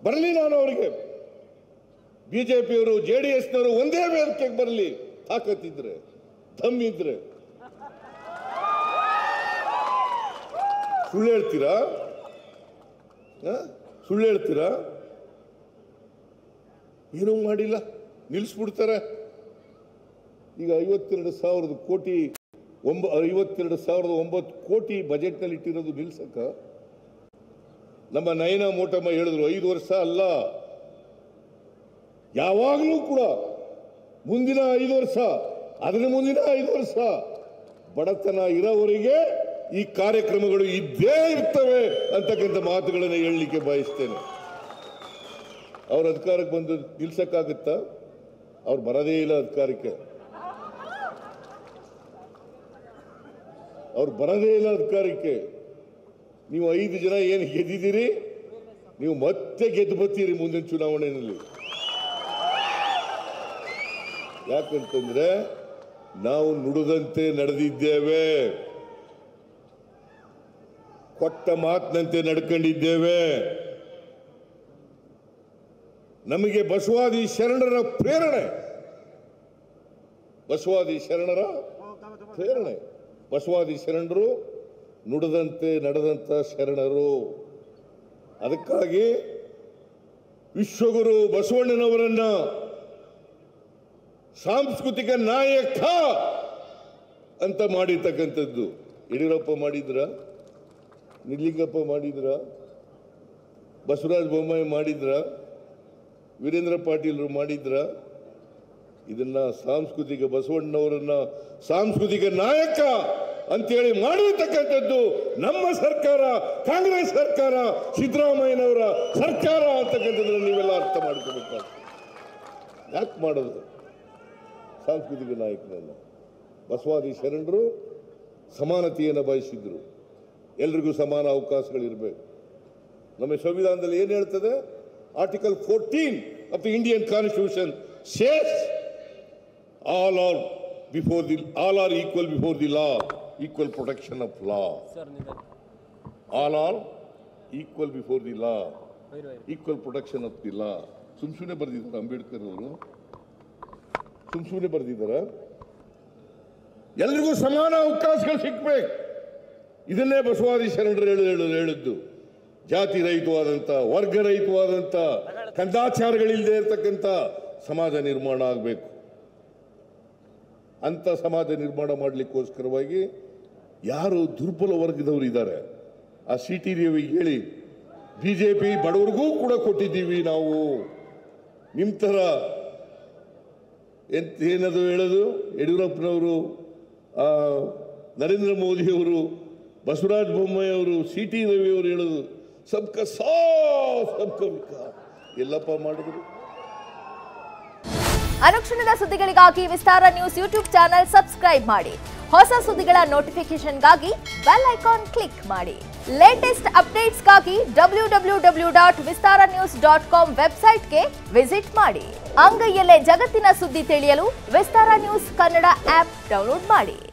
ಬರಲಿ ನಾನು ಅವರಿಗೆ ಬಿಜೆಪಿಯವರು ಜೆ ಡಿ ಎಸ್ನವರು ಒಂದೇ ವೇದಿಕೆಗೆ ಬರಲಿ ತಾಕತ್ತಿದ್ರೆ ದಮ್ಮಿದ್ರೆ ಸುಳ್ಳು ಹೇಳ್ತೀರಾ ಆ? ಸುಳ್ಳು ಹೇಳ್ತೀರಾ ಏನೂ ಮಾಡಿಲ್ಲ ನಿಲ್ಲಿಸ್ಬಿಡ್ತಾರೆ ಈಗ ಐವತ್ತೆರಡು ಸಾವಿರದ ಕೋಟಿ ಒಂಬ ಐವತ್ತೆರಡು ಸಾವಿರದ ಒಂಬತ್ತು ಕೋಟಿ ಬಜೆಟ್ನಲ್ಲಿ ಇಟ್ಟಿರೋದು ನಿಲ್ಸಕ್ಕ ನಮ್ಮ ನಯನ ಮೋಟಮ್ಮ ಹೇಳಿದ್ರು ಐದು ವರ್ಷ ಅಲ್ಲ ಯಾವಾಗಲೂ ಕೂಡ ಮುಂದಿನ ಐದು ವರ್ಷ ಅದರ ಮುಂದಿನ ಐದು ವರ್ಷ ಬಡತನ ಇರೋವರೆಗೆ ಈ ಕಾರ್ಯಕ್ರಮಗಳು ಇದ್ದೇ ಇರ್ತವೆ ಅಂತಕ್ಕಂಥ ಮಾತುಗಳನ್ನು ಹೇಳಲಿಕ್ಕೆ ಬಯಸ್ತೇನೆ ಅವ್ರ ಅಧಿಕಾರಕ್ಕೆ ಬಂದು ನಿಲ್ಸಕ್ಕಾಗುತ್ತಾ ಅವ್ರು ಬರೋದೇ ಇಲ್ಲ ಅಧಿಕಾರಕ್ಕೆ ಅವ್ರು ಬರೋದೇ ಇಲ್ಲ ಅಧಿಕಾರಕ್ಕೆ ನೀವು ಐದು ಜನ ಏನು ಗೆದ್ದಿದ್ದೀರಿ ನೀವು ಮತ್ತೆ ಗೆದ್ದು ಬರ್ತೀರಿ ಮುಂದಿನ ಚುನಾವಣೆಯಲ್ಲಿ ಯಾಕಂತಂದ್ರೆ ನಾವು ನುಡಿದಂತೆ ನಡೆದಿದ್ದೇವೆ ಕೊಟ್ಟ ಮಾತಿನಂತೆ ನಡ್ಕೊಂಡಿದ್ದೇವೆ ನಮಗೆ ಬಸವಾದಿ ಶರಣರ ಪ್ರೇರಣೆ ಬಸವಾದಿ ಶರಣರ ಪ್ರೇರಣೆ ಬಸವಾದಿ ಶರಣರು ನುಡಿದಂತೆ ನಡೆದಂತ ಶರಣರು ಅದಕ್ಕಾಗಿ ವಿಶ್ವಗುರು ಬಸವಣ್ಣನವರನ್ನ ಸಾಂಸ್ಕೃತಿಕ ನಾಯಕ ಅಂತ ಮಾಡಿರ್ತಕ್ಕಂಥದ್ದು ಯಡಿಯೂರಪ್ಪ ಮಾಡಿದ್ರ ನಿಲ್ಲಿಂಗಪ್ಪ ಮಾಡಿದ್ರ ಬಸವರಾಜ ಬೊಮ್ಮಾಯಿ ಮಾಡಿದ್ರ ವೀರೇಂದ್ರ ಪಾಟೀಲರು ಮಾಡಿದ್ರ ಇದನ್ನ ಸಾಂಸ್ಕೃತಿಕ ಬಸವಣ್ಣವರನ್ನ ಸಾಂಸ್ಕೃತಿಕ ನಾಯಕ ಅಂತೇಳಿ ಮಾಡಿರ್ತಕ್ಕಂಥದ್ದು ನಮ್ಮ ಸರ್ಕಾರ ಕಾಂಗ್ರೆಸ್ ಸರ್ಕಾರ ಸಿದ್ದರಾಮಯ್ಯನವರ ಸರ್ಕಾರ ಅಂತಕ್ಕಂಥದ್ದನ್ನ ನೀವೆಲ್ಲ ಅರ್ಥ ಮಾಡ್ಕೋಬೇಕಾಗ್ತದೆ ಯಾಕೆ ಮಾಡೋದು ಸಾಂಸ್ಕೃತಿಕ ನಾಯಕನನ್ನ ಬಸವಾದಿ ಶರಣರು ಸಮಾನತೆಯನ್ನು ಬಯಸಿದ್ರು ಎಲ್ರಿಗೂ ಸಮಾನ ಅವಕಾಶಗಳಿರಬೇಕು ನಮ್ಮ ಸಂವಿಧಾನದಲ್ಲಿ ಏನು ಹೇಳ್ತದೆ article fourteen of the Indian constitution says all are before the all are equal before the law equal protection of law all are equal before the law equal protection of the law ಸುಮ್ ಸುಮ್ಮನೆ ಬರೆದಿದ್ದಾರೆ ಅಂಬೇಡ್ಕರ್ ಅವರು ಸುಮ್ ಸುಮ್ಮನೆ ಬರೆದಿದ್ದಾರ ಎಲ್ರಿಗೂ ಸಮಾನ ಅವಕಾಶಗಳು ಸಿಗ್ಬೇಕು ಇದನ್ನೇ ಬಸವಾದಿ ಶರಣರು ಹೇಳು ಹೇಳು ಹೇಳಿದ್ದು ಜಾತಿ ರಹಿತವಾದಂಥ ವರ್ಗ ರಹಿತವಾದಂಥ ಕಂದಾಚಾರಗಳಿಲ್ಲದೆ ಇರತಕ್ಕಂಥ ಸಮಾಜ ನಿರ್ಮಾಣ ಆಗಬೇಕು ಅಂತ ಸಮಾಜ ನಿರ್ಮಾಣ ಮಾಡಲಿಕ್ಕೋಸ್ಕರವಾಗಿ ಯಾರು ದುರ್ಬಲ ವರ್ಗದವರು ಇದ್ದಾರೆ ಆ ಸಿ ಟಿ ರವಿಗೆ ಹೇಳಿ ಬಿ ಜೆ ಪಿ ಬಡವರಿಗೂ ಕೂಡ ಕೊಟ್ಟಿದ್ದೀವಿ ನಾವು ನಿಮ್ಮ ಥರ ಎಂತ ಏನದು ಹೇಳೋದು ಯಡಿಯೂರಪ್ಪನವರು ಆ, ನರೇಂದ್ರ ಮೋದಿಯವರು ಬಸವರಾಜ ಬೊಮ್ಮಾಯಿ ಅವರು ಸಿ ಟಿ ರವಿಯವರು ಹೇಳೋದು ಸಬ್ಕ ಸಾಫ್ ಸಬ್ಕ ವಿಕಾಸ್ ಎಲ್ಲಪ್ಪ ಮಾಡಿದ್ರು ಅನುಕ್ಷಣದ ಸುದ್ದಿಗಳಿಗಾಗಿ Vistara news YouTube channel subscribe ಮಾಡಿ ಹೊಸ ಸುದ್ದಿಗಳ ನೋಟಿಫಿಕೇಶನ್ಗಾಗಿ ಬೆಲ್ ಐಕಾನ್ ಕ್ಲಿಕ್ ಮಾಡಿ ಲೇಟೆಸ್ಟ್ ಅಪ್ಡೇಟ್ಸ್ಗಾಗಿ W W W dot Vistara news dot com ವೆಬ್ಸೈಟ್ಗೆ ವಿಸಿಟ್ ಮಾಡಿ ಅಂಗೈಯಲ್ಲೇ ಜಗತ್ತಿನ ಸುದ್ದಿ ತಿಳಿಯಲು Vistara news Kannada app download ಮಾಡಿ